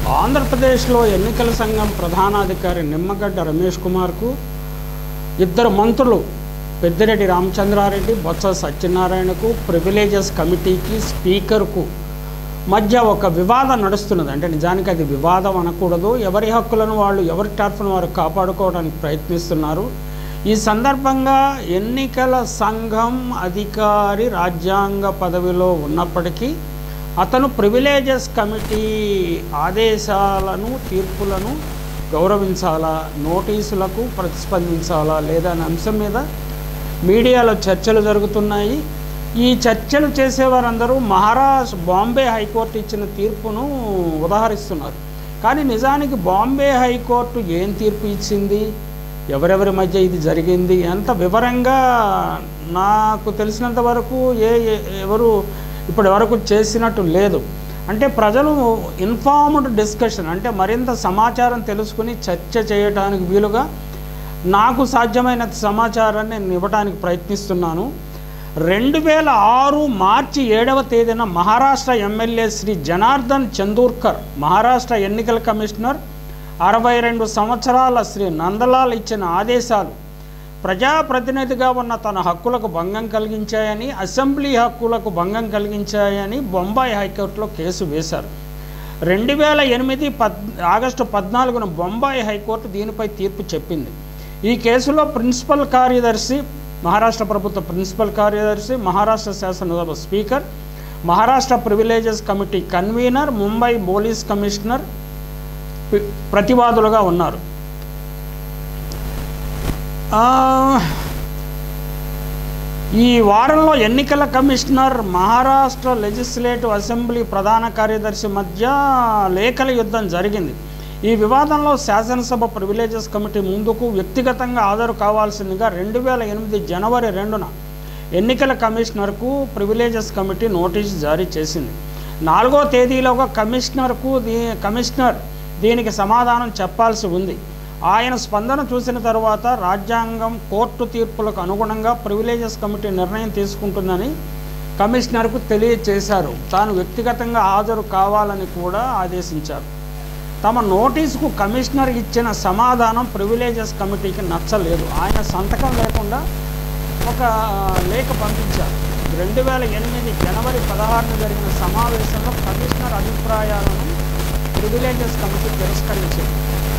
ఆంధ్రప్రదేశ్లో ఎన్నికల సంఘం ప్రధానాధికారి నిమ్మగడ్డ రమేష్ కుమార్కు ఇద్దరు మంత్రులు పెద్దిరెడ్డి రామచంద్రారెడ్డి బొత్స సత్యనారాయణకు ప్రివిలేజెస్ కమిటీకి స్పీకర్కు మధ్య ఒక వివాదం నడుస్తున్నది అంటే నిజానికి అది వివాదం అనకూడదు ఎవరి హక్కులను వాళ్ళు ఎవరి తరఫున వారు కాపాడుకోవడానికి ప్రయత్నిస్తున్నారు ఈ సందర్భంగా ఎన్నికల సంఘం అధికారి రాజ్యాంగ పదవిలో ఉన్నప్పటికీ అతను ప్రివిలేజెస్ కమిటీ ఆదేశాలను తీర్పులను గౌరవించాలా నోటీసులకు ప్రతిస్పందించాలా లేదా అనే అంశం మీద మీడియాలో చర్చలు జరుగుతున్నాయి ఈ చర్చలు చేసేవారందరూ మహారాష్ట్ర బాంబే హైకోర్టు ఇచ్చిన తీర్పును ఉదాహరిస్తున్నారు కానీ నిజానికి బాంబే హైకోర్టు ఏం తీర్పు ఇచ్చింది ఎవరెవరి మధ్య ఇది జరిగింది ఎంత వివరంగా నాకు తెలిసినంత వరకు ఏ ఏ- ఎవరు ఇప్పటి వరకు చేసినట్టు లేదు అంటే ప్రజలు ఇన్ఫార్మ్డ్ డిస్కషన్ అంటే మరింత సమాచారం తెలుసుకుని చర్చ చేయడానికి వీలుగా నాకు సాధ్యమైన సమాచారాన్ని నేను ఇవ్వడానికి ప్రయత్నిస్తున్నాను రెండు వేల ఆరు మార్చి ఏడవ తేదీన మహారాష్ట్ర ఎమ్మెల్యే శ్రీ జనార్దన్ చందూర్కర్ మహారాష్ట్ర ఎన్నికల కమిషనర్ అరవై రెండు సంవత్సరాల శ్రీ నందలాల్ ఇచ్చిన ఆదేశాలు ప్రజాప్రతినిధిగా ఉన్న తన హక్కులకు భంగం కలిగించాయని అసెంబ్లీ హక్కులకు భంగం కలిగించాయని బొంబాయి హైకోర్టులో కేసు వేశారు రెండు వేల ఎనిమిది పద్ ఆగస్టు పద్నాలుగున బొంబాయి హైకోర్టు దీనిపై తీర్పు చెప్పింది ఈ కేసులో ప్రిన్సిపల్ కార్యదర్శి మహారాష్ట్ర ప్రభుత్వ ప్రిన్సిపల్ కార్యదర్శి మహారాష్ట్ర శాసనసభ speaker Maharashtra privileges committee convener Mumbai police commissioner పి- ప్రతివాదులుగా ఉన్నారు ఆ, ఈ వారంలో ఎన్నికల కమిషనర్ మహారాష్ట్ర లెజిస్లేటివ్ అసెంబ్లీ ప్రధాన కార్యదర్శి మధ్య లేఖల యుద్ధం జరిగింది ఈ వివాదంలో శాసనసభ ప్రివిలేజెస్ కమిటీ ముందుకు వ్యక్తిగతంగా హాజరు కావాల్సిందిగా రెండు వేల ఎనిమిది జనవరి రెండున ఎన్నికల కమిషనర్కు ప్రివిలేజెస్ కమిటీ నోటీసు జారీ చేసింది నాలుగో తేదీలోగా కమిషనర్కు దీ కమిషనర్ దీనికి సమాధానం చెప్పాల్సి ఉంది ఆయన స్పందన చూసిన తర్వాత రాజ్యాంగం కోర్టు తీర్పులకు అనుగుణంగా ప్రివిలేజెస్ కమిటీ నిర్ణయం తీసుకుంటుందని కమిషనర్కు తెలియచేశారు తాను వ్యక్తిగతంగా హాజరు కావాలని కూడా ఆదేశించారు తమ నోటీసుకు కమిషనర్ ఇచ్చిన సమాధానం ప్రివిలేజెస్ కమిటీకి నచ్చలేదు ఆయన సంతకం లేకుండా ఒక లేఖ పంపించారు రెండు వేల ఎనిమిది జనవరి పదహారున జరిగిన సమావేశంలో కమిషనర్ అభిప్రాయాలను ప్రివిలేజెస్ కమిటీ తిరస్కరించింది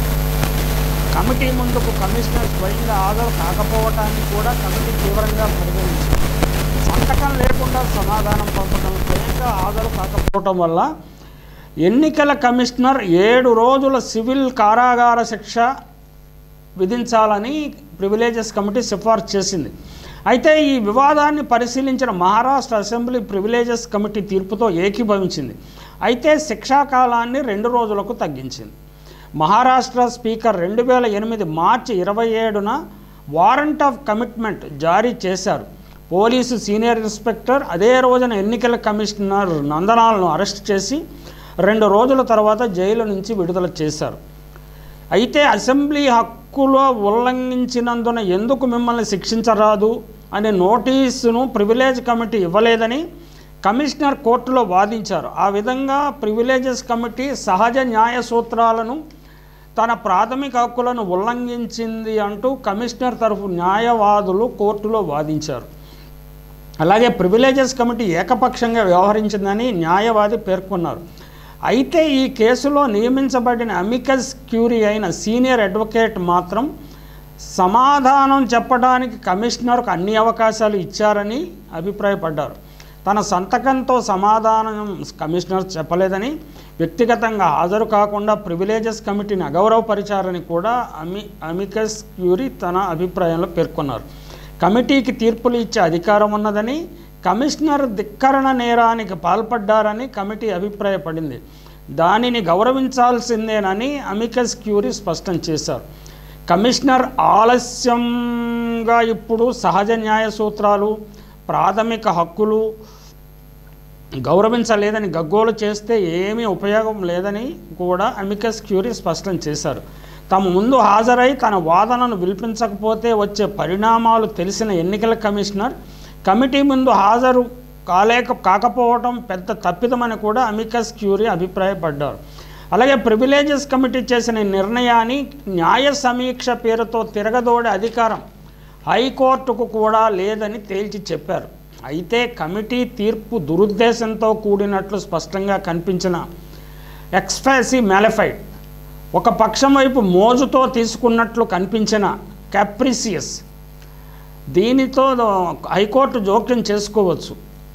కమిటీ ముందుకు కమిషనర్ స్వయంగా హాజరు కాకపోవటాన్ని కూడా కమిటీ తీవ్రంగా పరిగణించింది సంతకం లేకుండా సమాధానం పంపడం స్వయంగా హాజరు కాకపోవటం వల్ల ఎన్నికల కమిషనర్ ఏడు రోజుల సివిల్ కారాగార శిక్ష విధించాలని ప్రివిలేజెస్ కమిటీ సిఫార్సు చేసింది అయితే ఈ వివాదాన్ని పరిశీలించిన మహారాష్ట్ర అసెంబ్లీ ప్రివిలేజెస్ కమిటీ తీర్పుతో ఏకీభవించింది అయితే శిక్షా కాలాన్ని రెండు రోజులకు తగ్గించింది మహారాష్ట్ర స్పీకర్ రెండు వేల ఎనిమిది మార్చి ఇరవై ఏడున వారెంట్ ఆఫ్ కమిట్మెంట్ జారీ చేశారు పోలీసు సీనియర్ ఇన్స్పెక్టర్ అదే రోజున ఎన్నికల కమిషనర్ నందనాలను అరెస్ట్ చేసి రెండు రోజుల తర్వాత జైలు నుంచి విడుదల చేశారు అయితే అసెంబ్లీ హక్కులో ఉల్లంఘించినందున ఎందుకు మిమ్మల్ని శిక్షించరాదు అనే నోటీసును ప్రివిలేజ్ కమిటీ ఇవ్వలేదని కమిషనర్ కోర్టులో వాదించారు ఆ విధంగా ప్రివిలేజెస్ కమిటీ సహజ న్యాయ సూత్రాలను తన ప్రాథమిక హక్కులను ఉల్లంఘించింది అంటూ కమిషనర్ తరఫు న్యాయవాదులు కోర్టులో వాదించారు అలాగే ప్రివిలేజెస్ కమిటీ ఏకపక్షంగా వ్యవహరించిందని న్యాయవాది పేర్కొన్నారు అయితే ఈ కేసులో నియమించబడిన అమికస్ క్యూరీ అయిన సీనియర్ అడ్వకేట్ మాత్రం సమాధానం చెప్పడానికి కమిషనర్కు అన్ని అవకాశాలు ఇచ్చారని అభిప్రాయపడ్డారు తన సంతకంతో సమాధానం కమిషనర్ చెప్పలేదని వ్యక్తిగతంగా హాజరు కాకుండా ప్రివిలేజెస్ కమిటీని అగౌరవపరిచారని కూడా అమి అమికస్ క్యూరీ తన అభిప్రాయంలో పేర్కొన్నారు కమిటీకి తీర్పులు ఇచ్చే అధికారం ఉన్నదని కమిషనర్ ధిక్కరణ నేరానికి పాల్పడ్డారని కమిటీ అభిప్రాయపడింది దానిని గౌరవించాల్సిందేనని అమికస్ క్యూరీ స్పష్టం చేశారు కమిషనర్ ఆలస్యంగా ఇప్పుడు సహజ న్యాయ సూత్రాలు ప్రాథమిక హక్కులు గౌరవించలేదని గగ్గోలు చేస్తే ఏమీ ఉపయోగం లేదని కూడా అమికస్ క్యూరీ స్పష్టం చేశారు తమ ముందు హాజరై తన వాదనను వినిపించకపోతే వచ్చే పరిణామాలు తెలిసిన ఎన్నికల కమిషనర్ కమిటీ ముందు హాజరు కాలేక కాకపోవడం పెద్ద తప్పిదమని కూడా అమికస్ క్యూరీ అభిప్రాయపడ్డారు అలాగే ప్రివిలేజెస్ కమిటీ చేసిన ఈ నిర్ణయాన్ని న్యాయ సమీక్ష పేరుతో తిరగదోడే అధికారం హైకోర్టుకు కూడా లేదని తేల్చి చెప్పారు అయితే కమిటీ తీర్పు దురుద్దేశంతో కూడినట్లు స్పష్టంగా కనిపించిన ఎక్స్పాసి మ్యాలిఫైడ్ ఒక పక్షం వైపు మోజుతో తీసుకున్నట్లు కనిపించిన క్యాప్రిసియస్ దీనితో హైకోర్టు జోక్యం చేసుకోవచ్చు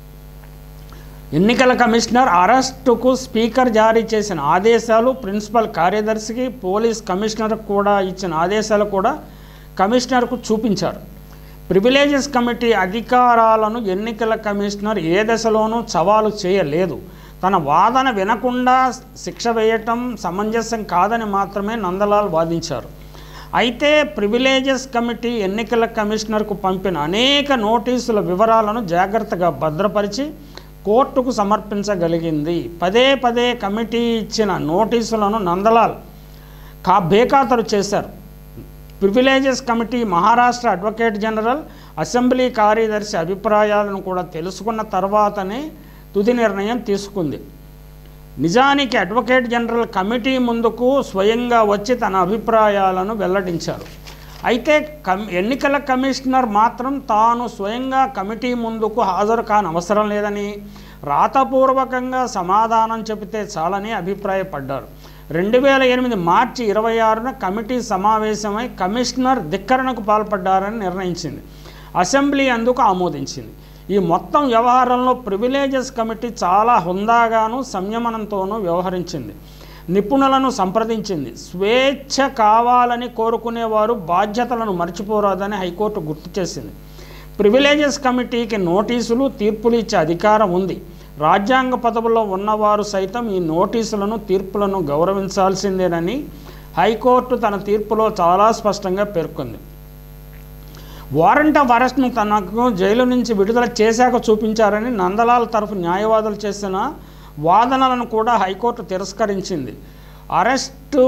ఎన్నికల కమిషనర్ అరెస్టుకు స్పీకర్ జారీ చేసిన ఆదేశాలు ప్రిన్సిపల్ కార్యదర్శికి పోలీస్ కమిషనర్కు కూడా ఇచ్చిన ఆదేశాలు కూడా కమిషనర్కు చూపించారు ప్రివిలేజెస్ కమిటీ అధికారాలను ఎన్నికల కమిషనర్ ఏ దశలోనూ సవాలు చేయలేదు తన వాదన వినకుండా శిక్ష వేయటం సమంజసం కాదని మాత్రమే నందలాల్ వాదించారు అయితే ప్రివిలేజెస్ కమిటీ ఎన్నికల కమిషనర్కు పంపిన అనేక నోటీసుల వివరాలను జాగ్రత్తగా భద్రపరిచి కోర్టుకు సమర్పించగలిగింది పదే పదే కమిటీ ఇచ్చిన నోటీసులను నందలాల్ కా బేఖాతరు చేశారు privileges committee Maharashtra advocate general assembly కార్యదర్శి అభిప్రాయాలను కూడా తెలుసుకున్న తర్వాతనే తుది నిర్ణయం తీసుకుంది నిజానికి అడ్వకేట్ జనరల్ కమిటీ ముందుకు స్వయంగా వచ్చి తన అభిప్రాయాలను వెల్లడించారు అయితే కమ్ ఎన్నికల కమిషనర్ మాత్రం తాను స్వయంగా కమిటీ ముందుకు హాజరు కాని అవసరం లేదని రాతపూర్వకంగా సమాధానం చెబితే చాలని అభిప్రాయపడ్డారు రెండు వేల ఎనిమిది మార్చి ఇరవై ఆరున కమిటీ సమావేశమై కమిషనర్ ధిక్కరణకు పాల్పడ్డారని నిర్ణయించింది అసెంబ్లీ అందుకు ఆమోదించింది ఈ మొత్తం వ్యవహారంలో ప్రివిలేజెస్ కమిటీ చాలా హుందాగాను సంయమనంతోనూ వ్యవహరించింది నిపుణులను సంప్రదించింది స్వేచ్ఛ కావాలని కోరుకునేవారు బాధ్యతలను మర్చిపోరాదని హైకోర్టు గుర్తు చేసింది ప్రివిలేజెస్ కమిటీకి నోటీసులు తీర్పులు ఇచ్చే అధికారం ఉంది రాజ్యాంగ పదవుల్లో ఉన్నవారు సైతం ఈ నోటీసులను తీర్పులను గౌరవించాల్సిందేనని హైకోర్టు తన తీర్పులో చాలా స్పష్టంగా పేర్కొంది వారెంట్ ఆఫ్ అరెస్ట్ను తనకు జైలు నుంచి విడుదల చేశాక చూపించారని నందలాల్ తరఫు న్యాయవాదులు చేసిన వాదనలను కూడా హైకోర్టు తిరస్కరించింది అరెస్టు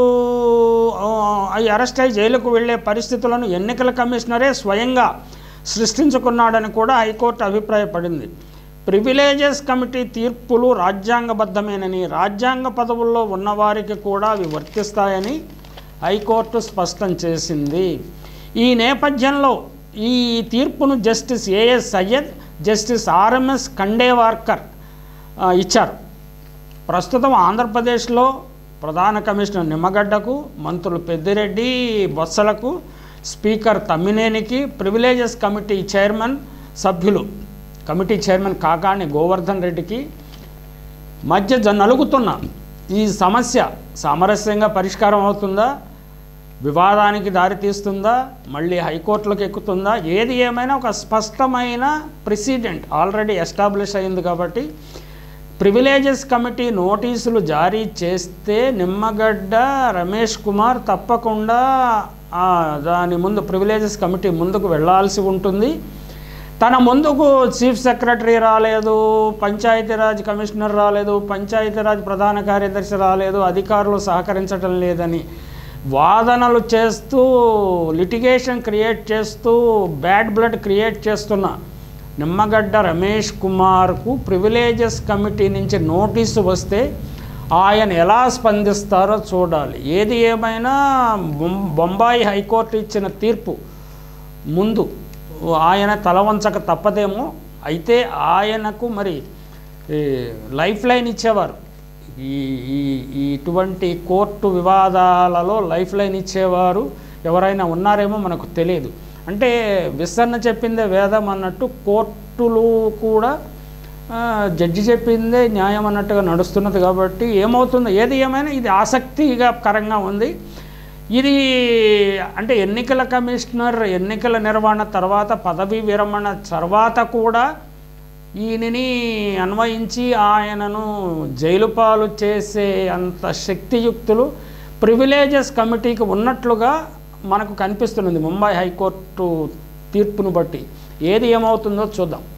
ఆ, ఈ అరెస్ట్ అయి జైలుకు వెళ్ళే పరిస్థితులను ఎన్నికల కమిషనరే స్వయంగా సృష్టించుకున్నాడని కూడా హైకోర్టు అభిప్రాయపడింది ప్రివిలేజెస్ కమిటీ తీర్పులు రాజ్యాంగబద్ధమేనని రాజ్యాంగ పదవుల్లో ఉన్నవారికి కూడా అవి వర్తిస్తాయని హైకోర్టు స్పష్టం చేసింది ఈ నేపథ్యంలో ఈ తీర్పును justice A S Sayyed justice R M S Khandewarkar ఆ, ఇచ్చారు ప్రస్తుతం ఆంధ్రప్రదేశ్లో ప్రధాన కమిషనర్ నిమ్మగడ్డకు మంత్రులు పెద్దిరెడ్డి బొత్సలకు స్పీకర్ తమ్మినేనికి ప్రివిలేజెస్ కమిటీ చైర్మన్ సభ్యులు కమిటీ చైర్మన్ కాకాణి గోవర్ధన్ రెడ్డికి మధ్య జ- నలుగుతున్న ఈ సమస్య సామరస్యంగా పరిష్కారం అవుతుందా వివాదానికి దారితీస్తుందా మళ్ళీ హైకోర్టులకు ఎక్కుతుందా ఏది ఏమైనా ఒక స్పష్టమైన ప్రెసిడెంట్ ఆల్రెడీ ఎస్టాబ్లిష్ అయింది కాబట్టి ప్రివిలేజెస్ కమిటీ నోటీసులు జారీ చేస్తే నిమ్మగడ్డ రమేష్ కుమార్ తప్పకుండా ఆ, దాని ముందు ప్రివిలేజెస్ కమిటీ ముందుకు వెళ్ళాల్సి ఉంటుంది తన ముందుకు చీఫ్ సెక్రటరీ రాలేదు పంచాయతీరాజ్ కమిషనర్ రాలేదు పంచాయతీరాజ్ ప్రధాన కార్యదర్శి రాలేదు అధికారులు సహకరించడం లేదని వాదనలు చేస్తూ లిటిగేషన్ క్రియేట్ చేస్తూ బ్యాడ్ బ్లడ్ క్రియేట్ చేస్తున్న నిమ్మగడ్డ రమేష్ కుమార్కు ప్రివిలేజెస్ కమిటీ నుంచి నోటీసు వస్తే ఆయన ఎలా స్పందిస్తారో చూడాలి ఏది ఏమైనా బొం- బొంబాయి హైకోర్టు ఇచ్చిన తీర్పు ముందు ఆయన తల వంచక తప్పదేమో అయితే ఆయనకు మరి ఈ లైఫ్ లైన్ ఇచ్చేవారు ఈ ఈ ఈ ఇటువంటి కోర్టు వివాదాలలో లైఫ్ లైన్ ఇచ్చేవారు ఎవరైనా ఉన్నారేమో మనకు తెలియదు అంటే విసన్న చెప్పిందే వేదం అన్నట్టు కోర్టులు కూడా ఆ, జడ్జి చెప్పిందే న్యాయం అన్నట్టుగా నడుస్తున్నది కాబట్టి ఏమవుతుందో ఏది ఏమైనా ఇది ఆసక్తిగా కరంగా ఉంది ఇది అంటే ఎన్నికల కమిషనర్ ఎన్నికల నిర్వహణ తర్వాత పదవీ విరమణ తర్వాత కూడా ఈయనని అన్వయించి ఆయనను జైలు పాలు చేసే అంత శక్తియుక్తులు ప్రివిలేజెస్ కమిటీకి ఉన్నట్లుగా మనకు కనిపిస్తున్నది ముంబై హైకోర్టు తీర్పును బట్టి ఏది ఏమవుతుందో చూద్దాం